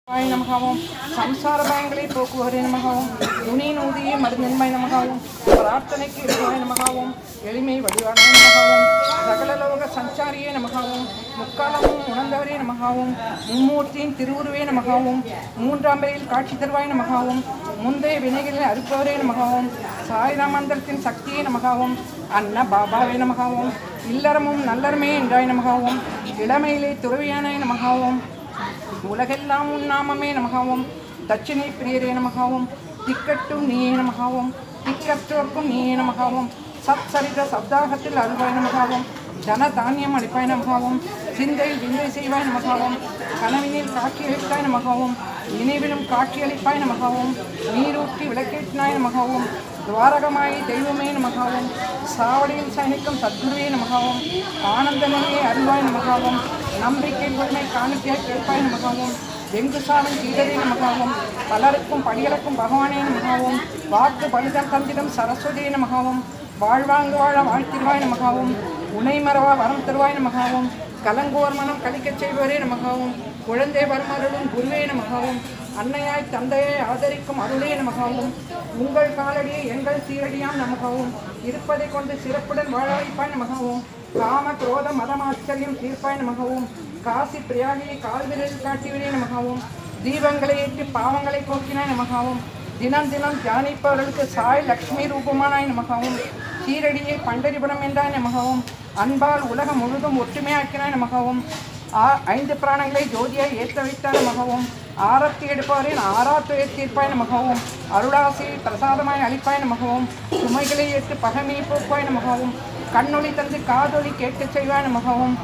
வாய் நமகாவும் சம்சார பயங்களை போக்குவரே நமகாவும் துணி நூதியே மருந்தின்பாய் நமகாவும் பிரார்த்தனைக்கு இருவாய் நமகாவும் எளிமை வடிவான நமகாவும் சகலலோக சஞ்சாரியே நமகாவும் முக்காலமும் உணர்ந்தவரே நமகாவும் மும்மூர்த்தியின் திருவுருவே நமகாவும் மூன்றாம் பிறையில் காட்சி தருவாய் நமகாவும் முந்தைய வினைகளில் அறுப்பவரே நமகாவும் சாய்ராம் மந்திரத்தின் சக்தியே நமகாவும் அன்ன பாபாவே நமகாவும் இல்லறமும் நல்லறமே என்றாய் நமகாவும் இளமையிலே துறவியானாய் நமகாவும் உலகெல்லாம் உன் நாமமே நமகாவும் தட்சிணை பிரியரே நமகாவும் திக்கட்டும் நீயே நமகாவும் திக்கற்றோர்க்கும் நீயே நமகாவும் சத் சரித சப்தாகத்தில் அருள்வாய் நமகாவும் ஜன தானியம் அளிப்பாய் நமகாவும் சிந்தையில் விந்தை செய்வாய் நமகாவும் கனவினில் காட்சி அளித்தாய் நமகாவும் நினைவிலும் காட்சி அளிப்பாய் நமகாவும் நீரூற்றி விளக்கேற்றினாய் நமகாவும் துவாரகமாயி தெய்வமே நமகாவும் சாவடியில் சயனிக்கும் சத்குருவே நமகாவும் ஆனந்தமே அருள்வாய் நமகாவும் நம்பிக்கை பொறுமை காணிக்கையாய் கேட்பாய் நமகாவும் வெங்குசாமின் கீதரே நமகாவும் பலருக்கும் படிகளுக்கும் பகவானே நமகாவும் வாக்கு பலிதம் தந்திடம் சரஸ்வதியே நமகாவும் வாழ்வாங்கு வாழ வாழ்த்திருவாய் நமகாவும் உனை மறவா வரம் தருவாய் நமகாவும் கலங்கோர் மனம் கழிக்கச் செய்வரே நமகாவும் குழந்தை வருமருளும் குருவே நமகாவும் அன்னையாய் தந்தையை ஆதரிக்கும் அருளே நமகாவும் உங்கள் காலடியே எங்கள் சீரடியாம் நமகாவும் இருப்பதை கொண்டு சிறப்புடன் வாழ வைப்பாய் நமகாவும் காம குரோத மதம் ஆச்சரியம் தீர்ப்பாய் நமகவும் காசி பிரியாகியை கால்விரல் காட்டிவிடே நமகவும் தீபங்களை ஏற்றி பாவங்களை போக்கினாய் நமகாவும் தினம் தினம் தியானிப்பவர்களுக்கு சாய் லக்ஷ்மி ரூபமானாய் நமகவும் சீரடியை பண்டரிபுரம் என்றாய் நமகவும் அன்பால் உலகம் முழுதும் ஒற்றுமையாக்கினாய் நமகவும் ஆ ஐந்து பிராணங்களை ஜோதியாய் ஏற்ற வைத்தாய் நமகவும் ஆரத்தி எடுப்பவரின் ஆராத்துயர் தீர்ப்பாய் நமகவும் அருளாசியை பிரசாதமாய் அளிப்பாய் நமகவும் சுமைகளை ஏற்று பகமையை போக்குவாய் நமகவும் கண்ணொளி தந்து காதொளி கேட்கச் செய்வாய் நமகவும்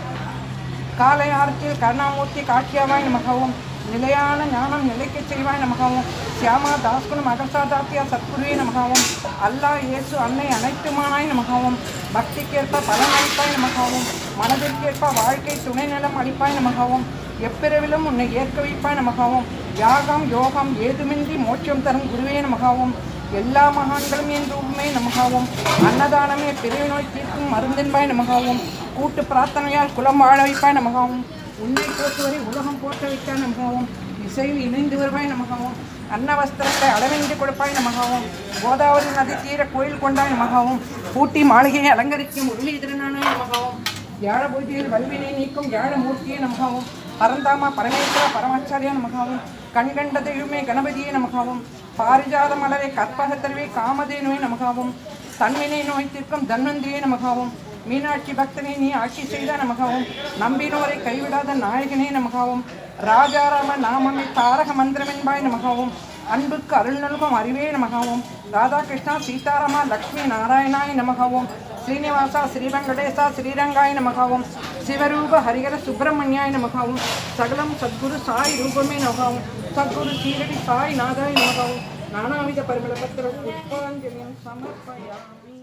காலை ஆரத்தில் கருணாமூர்த்தி காட்சியாவாய் நமகவும் நிலையான ஞானம் நிலைக்கச் செய்வாய் நமகவும் சியாமா தாஸ்குணம் அகசாதாத்தியா சத்குருவே நமகவும் அல்லாஹ் இயேசு அன்னை அனைத்துமானாய் நமகவும் பக்திக்கேற்ப பலன் அளிப்பாய் நமகவும் மனதிற்கேற்ப வாழ்க்கை துணை நிலம் அளிப்பாய் நமகவும் எப்பிறவிலும் உன்னை ஏற்க வைப்பாய் நமகவும் யாகம் யோகம் ஏதுமின்றி மோட்சம் தரும் குருவே நமகவும் எல்லா மகான்களும் என் ரூபமே நமகாவும் அன்னதானமே பிறவி நோய் தீர்க்கும் மருந்தின்பாய் நமகாவும் கூட்டு பிரார்த்தனையால் குலம் வாழ வைப்பாய் நமகாவும் உன்னை போற்றுவரை உலகம் போற்ற வைத்தாய் நமகாவும் இசையில் இணைந்து வருவாய் நமகாவும் அன்னவஸ்திரத்தை அளவின்றி கொடுப்பாய் நமகாவும் கோதாவரி நதி தீர கோயில் கொண்டாய் நமகாவும் பூட்டி மாளிகையை அலங்கரிக்கும் உருளி திருநானாய் நமகாவும் யாழ பூஜையில் வல்வினை நீக்கும் யாழ மூர்த்தியே நமகாவும் பரந்தாமா பரமேஸ்வர பரமாச்சாரியா நமகாவும் கண்கண்ட தெய்வமே கணபதியே நமகாவும் பாரிஜாத மலரை கற்பகத்தருவே காமதேனுவே நமகாவும் தன்வினை நோய் தீர்க்கும் தன்வந்திரியே நமகாவும் மீனாட்சி பக்தனை நீ ஆட்சி செய்த நமகாவும் நம்பினோரை கைவிடாத நாயகனே நமகாவும் ராஜாராம நாமமே தாரக மந்திரமென்பாய் நமகாவும் அன்புக்கு அருள் நல்கும் அறிவே நமகாவும் ராதாகிருஷ்ணா சீதாராமா லக்ஷ்மி நாராயணாய் நமகாவும் ஸ்ரீனிவாசா ஸ்ரீவெங்கடேசா ஸ்ரீரங்காய நமகாவும் சிவரூப ஹரிகர சுப்பிரமணியாய நமகாவும் சகலம் சத்குரு சாய் ரூபமே நமகாவும் சத்குரு சீரடி சாய் நாதாய நமகாவும் நானாவித பரிமள பத்திர புஷ்பாஞ்சலியம் சமர்ப்பயாமி